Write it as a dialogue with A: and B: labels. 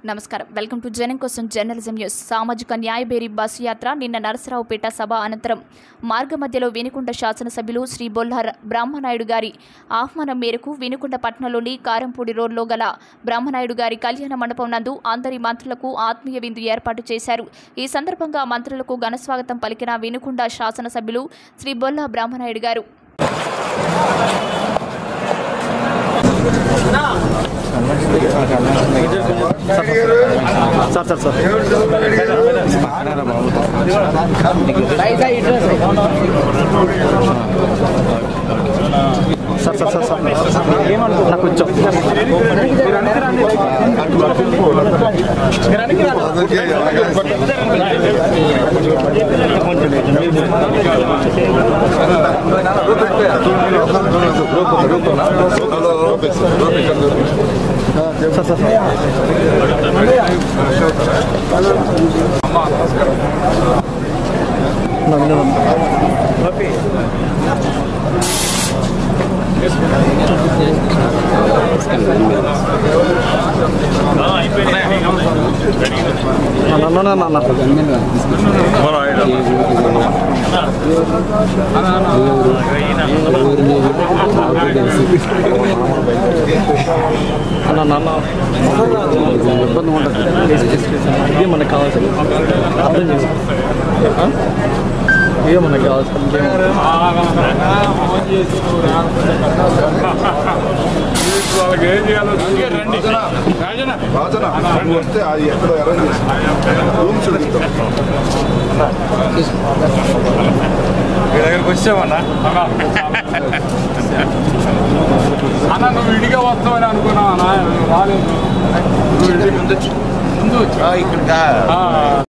A: నమస్కారం welcome to జనం కోసం జర్నలిజం న్యూస్ సామాజిక న్యాయబేరి బస్సు యాత్ర నిన్న నరసరావుపేట సభ అనంతరం మార్గ మధ్యలో వినుకొండ శాసనసభ్యులు శ్రీ బొల్లార బ్రహ్మనాయుడు గారి ఆహ్వానం మేరకు వినుకొండ పట్టణంలోని కారంపూడి రోడ్లో గల బ్రహ్మనాయుడు గారి కళ్యాణ మండపం నందు అందరి మంత్రులకు ఆత్మీయ విందు ఏర్పాటు చేశారు ఈ సందర్భంగా మంత్రులకు ఘనస్వాగతం పలికిన వినుకొండ శాసనసభ్యులు Shri Bolla Brahmanaidu garu
B: sir sir sir sir sir sir sir ఏమనుకుంటున్నా కొంచెం సార్ సార్ సార్ నా వినోదం నా నా నా నా అన్న నాన్న ఇబ్బంది ఉండదు ఇదే మనకు కావాల్సింది అర్థం చేసుకో ఆ? ఇదే మనకు కావాల్సింది ఇంకేం
C: వాళ్ళకి ఏం చేయాలో రండి
D: రాజన నువ్వు వస్తే అది ఎక్కడ అరేంజ్ చేసి రూమ్స్ అడుగుతాం
C: మీ దగ్గరికి వచ్చామన్నా అన్న నువ్వు విడిగా వస్తావని అనుకున్నావు అన్న రాలేదు నువ్వు ఇంటికి ముందు వచ్చి- ముందు వచ్చి
D: ఇక్కడ
C: ఆ.